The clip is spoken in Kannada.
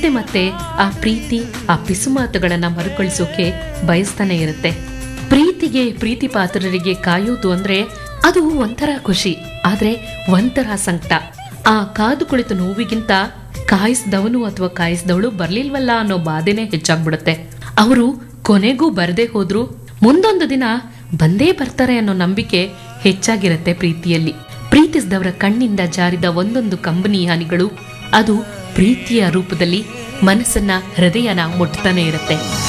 ಮತ್ತೆ ಮತ್ತೆ ಆ ಪ್ರೀತಿ ಆ ಪಿಸು ಮಾತುಗಳನ್ನ ಮರುಕಳಿಸೋಕೆ ಬಯಸ್ತಾನೆ ಇರುತ್ತೆ ಪ್ರೀತಿಗೆ ಪ್ರೀತಿ ಪಾತ್ರರಿಗೆ ಕಾಯೋದು ಅಂದ್ರೆ ಅದು ಒಂಥರ ಖುಷಿ ಆದ್ರೆ ಒಂಥರ ಸಂಕಟ ಆ ಕಾದು ಕುಳಿತ ನೋವಿಗಿಂತ ಕಾಯಿಸ್ದವನು ಅಥವಾ ಕಾಯಿಸ್ದವಳು ಬರ್ಲಿಲ್ವಲ್ಲ ಅನ್ನೋ ಬಾಧೆನೆ ಹೆಚ್ಚಾಗ್ಬಿಡುತ್ತೆ ಅವರು ಕೊನೆಗೂ ಬರದೇ ಹೋದ್ರು ಮುಂದೊಂದು ದಿನ ಬಂದೇ ಬರ್ತಾರೆ ಅನ್ನೋ ನಂಬಿಕೆ ಹೆಚ್ಚಾಗಿರುತ್ತೆ ಪ್ರೀತಿಯಲ್ಲಿ ಪ್ರೀತಿಸಿದವರ ಕಣ್ಣಿಂದ ಜಾರಿದ ಒಂದೊಂದು ಕಂಬನಿ ಹನಿಗಳು ಅದು ಪ್ರೀತಿಯ ರೂಪದಲ್ಲಿ ಮನಸ್ಸನ್ನ ಹೃದಯನ ಮುಟ್ತಾನೆ ಇರುತ್ತೆ